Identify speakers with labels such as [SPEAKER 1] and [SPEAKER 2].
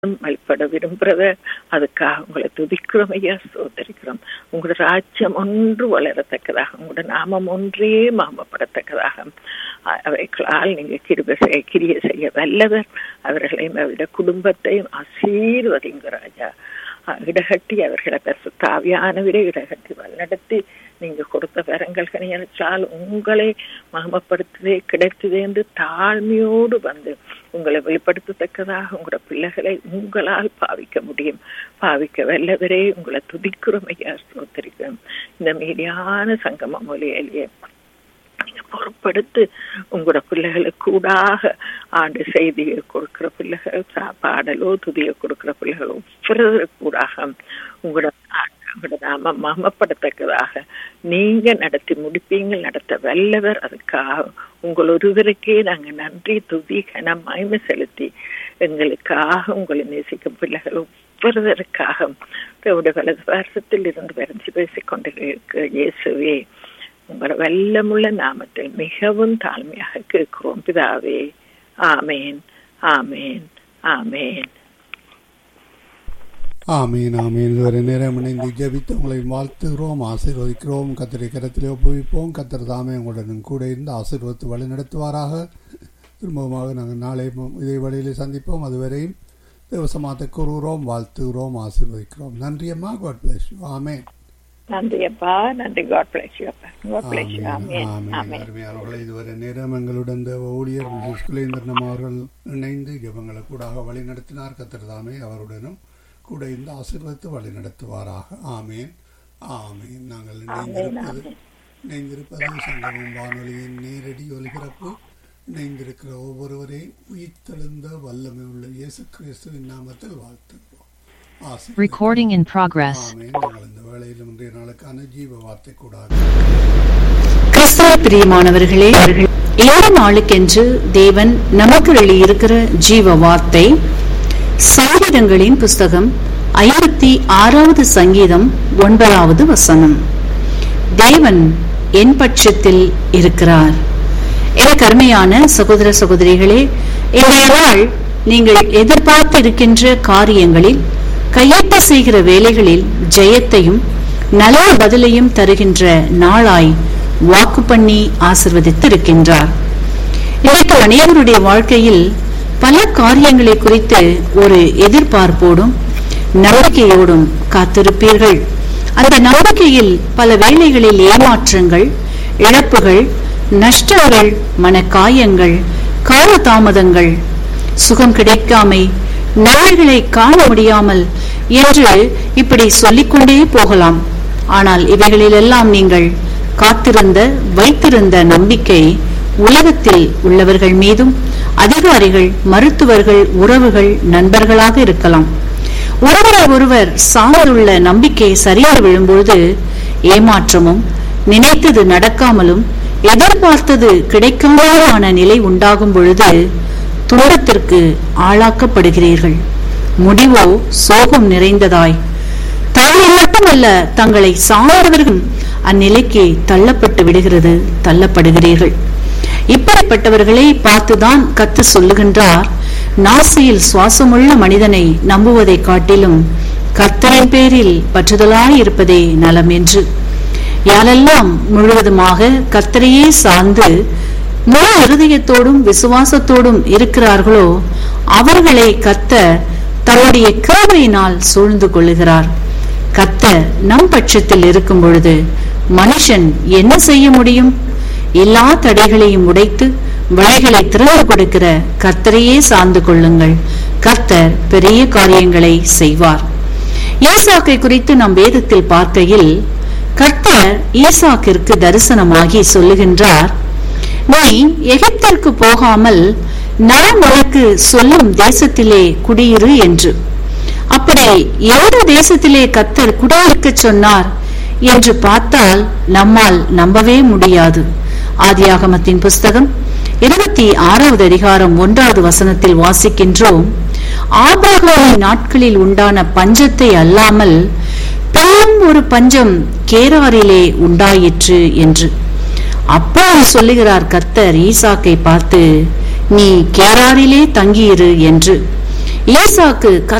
[SPEAKER 1] வழிபட விரும்புறத அதுக்காக உங்களை துதிக்கிறோம் ஐயா சோதரிக்கிறோம் உங்களோட ராஜ்யம் ஒன்று வளரத்தக்கதாக உங்களோட நாமம் ஒன்றே மாமப்படத்தக்கதாக அவைகளால் நீங்க கிருப செய்ய கிரிய செய்ய வல்லவர் அவர்களையும் அவருடைய குடும்பத்தையும் ஆசீர்வதிங்க ராஜா இடகட்டி அவர்களை தாவியானவரை இடகட்டி வழிநடத்தி நீங்க கொடுத்த வரங்கள் கணியற்றால் உங்களை மகமப்படுத்துதே கிடைத்தது என்று தாழ்மையோடு வந்து உங்களை வெளிப்படுத்தத்தக்கதாக உங்களோட பிள்ளைகளை உங்களால் பாவிக்க முடியும் பாவிக்க வல்லவரே உங்களை துதிக்கிறோம் ஐயா சோத்தரிக்கிறோம் இந்த மீதியான சங்கம மொழியிலேயே நீங்க பொறுப்படுத்து உங்களோட பிள்ளைகளுக்கு கூடாக ஆண்டு செய்தியை கொடுக்கிற பிள்ளைகள் பாடலோ துதியை கொடுக்கிற பிள்ளைகள் ஒவ்வொரு கூடாக உங்களோட உங்களோட நாம மமப்படத்தக்கதாக நீங்க நடத்தி முடிப்பீங்க நடத்த வல்லவர் அதுக்காக உங்கள் ஒருவருக்கே நாங்க நன்றி துதி கனம் மயமை செலுத்தி எங்களுக்காக உங்களை நேசிக்கும் பிள்ளைகள் ஒவ்வொருவருக்காக வலது வருஷத்தில் இருந்து வரைஞ்சு பேசிக் கொண்டிருக்க இயேசுவே உங்களோட வல்லமுள்ள நாமத்தில் மிகவும் தாழ்மையாக கேட்கிறோம் பிதாவே ஆமேன் ஆமேன் ஆமேன்
[SPEAKER 2] ஆமீன் ஆமீன் இதுவரை நேரம் இணைந்து ஜபித்து உங்களை வாழ்த்துகிறோம் ஆசீர்வதிக்கிறோம் கத்திரை கரத்திலே ஒப்புவிப்போம் கத்திர தாமே உங்களுடன் கூட இருந்து ஆசீர்வத்து வழி நடத்துவாராக திரும்பமாக நாங்கள் நாளை இதே வழியில் சந்திப்போம் அதுவரையும் தேவசமாத்தை கூறுகிறோம் வாழ்த்துகிறோம் ஆசீர்வதிக்கிறோம் நன்றி அம்மா காட் பிளஸ் யூ ஆமேன்
[SPEAKER 1] நன்றி அப்பா நன்றி காட் பிளஸ் யூ அப்பா காட் பிளஸ் யூ ஆமேன் ஆமேன்
[SPEAKER 2] அருமையானவர்களை இதுவரை நேரம் எங்களுடன் ஊழியர் குலேந்திரனம் அவர்கள் இணைந்து ஜபங்களை கூடாக வழி நடத்தினார் கத்திரதாமே அவருடனும் கூட இந்த ஆசீர்வதித்து வழி நடத்துவாராக ஆமேன் ஆமேன் நாங்கள் இணைந்திருப்பது இணைந்திருப்பது சங்கமம் வானொலியின் நேரடி ஒலிபரப்பு இணைந்திருக்கிற ஒவ்வொருவரையும் உயிர்த்தெழுந்த வல்லமை உள்ள இயேசு கிறிஸ்துவின் நாமத்தில் வாழ்த்துகிறோம்
[SPEAKER 3] Recording in progress.
[SPEAKER 2] ஆமேன் நாங்கள் இந்த வேளையில் இன்றைய நாளுக்கான ஜீவ வார்த்தை கூடாது
[SPEAKER 4] கிறிஸ்தவ பிரியமானவர்களே ஏழு நாளுக்கென்று தேவன் நமக்கு எழுதியிருக்கிற ஜீவ வார்த்தை சங்கீதங்களின் புஸ்தகம் ஐம்பத்தி ஆறாவது சங்கீதம் ஒன்பதாவது வசனம் தேவன் என் பட்சத்தில் இருக்கிறார் எனக்கு அருமையான சகோதர சகோதரிகளே இன்றைய நாள் நீங்கள் எதிர்பார்த்து இருக்கின்ற காரியங்களில் கையெட்ட செய்கிற வேலைகளில் ஜெயத்தையும் நல்ல பதிலையும் தருகின்ற நாளாய் வாக்கு பண்ணி ஆசிர்வதித்திருக்கின்றார் இன்றைக்கு அநேகருடைய வாழ்க்கையில் பல காரியங்களை குறித்து ஒரு எதிர்பார்ப்போடும் நம்பிக்கையோடும் காத்திருப்பீர்கள் அந்த நம்பிக்கையில் பல வேளைகளில் ஏமாற்றங்கள் இழப்புகள் நஷ்டங்கள் மனக்காயங்கள் காலதாமதங்கள் சுகம் கிடைக்காமை நாள்களை காண முடியாமல் என்று இப்படி சொல்லிக்கொண்டே போகலாம் ஆனால் இவைகளிலெல்லாம் நீங்கள் காத்திருந்த வைத்திருந்த நம்பிக்கை உலகத்தில் உள்ளவர்கள் மீதும் அதிகாரிகள் மருத்துவர்கள் உறவுகள் நண்பர்களாக இருக்கலாம் ஒருவரை ஒருவர் சார்ந்துள்ள நம்பிக்கை சரியாக விழும்பொழுது ஏமாற்றமும் நினைத்தது நடக்காமலும் எதிர்பார்த்தது கிடைக்காமலான நிலை உண்டாகும் பொழுது துன்பத்திற்கு ஆளாக்கப்படுகிறீர்கள் முடிவோ சோகம் நிறைந்ததாய் தாங்கள் மட்டுமல்ல தங்களை சார்ந்தவர்கள் அந்நிலைக்கு தள்ளப்பட்டு விடுகிறது தள்ளப்படுகிறீர்கள் இப்படிப்பட்டவர்களை பார்த்துதான் கத்து சொல்லுகின்றார் நாசியில் சுவாசமுள்ள மனிதனை நம்புவதை காட்டிலும் கர்த்தரின் பேரில் பற்றுதலாய் இருப்பதே நலம் என்று யாரெல்லாம் முழுவதுமாக கர்த்தரையே சார்ந்து முழு இருதயத்தோடும் விசுவாசத்தோடும் இருக்கிறார்களோ அவர்களை கத்த தன்னுடைய கிருபையினால் சூழ்ந்து கொள்ளுகிறார் கத்த நம் பட்சத்தில் இருக்கும் பொழுது மனுஷன் என்ன செய்ய முடியும் எல்லா தடைகளையும் உடைத்து வழிகளை திறந்து கொடுக்கிற கர்த்தரையே சார்ந்து கொள்ளுங்கள் கர்த்தர் பெரிய காரியங்களை செய்வார் ஈசாக்கை குறித்து நம் வேதத்தில் பார்க்கையில் கர்த்தர் ஈசாக்கிற்கு தரிசனமாகி சொல்லுகின்றார் நீ எகிப்திற்கு போகாமல் நான் உனக்கு சொல்லும் தேசத்திலே குடியிரு என்று அப்படி எந்த தேசத்திலே கத்தர் குடியிருக்க சொன்னார் என்று பார்த்தால் நம்மால் நம்பவே முடியாது ஆதியாகமத்தின் புஸ்தகம் இருபத்தி ஆறாவது அதிகாரம் ஒன்றாவது வசனத்தில் வாசிக்கின்றோம் ஆபிரகாமின் நாட்களில் உண்டான பஞ்சத்தை அல்லாமல் பெரும் ஒரு பஞ்சம் கேராரிலே உண்டாயிற்று என்று அப்போது சொல்லுகிறார் கர்த்தர் ஈசாக்கை பார்த்து நீ கேராரிலே தங்கியிரு என்று ஈசாக்கு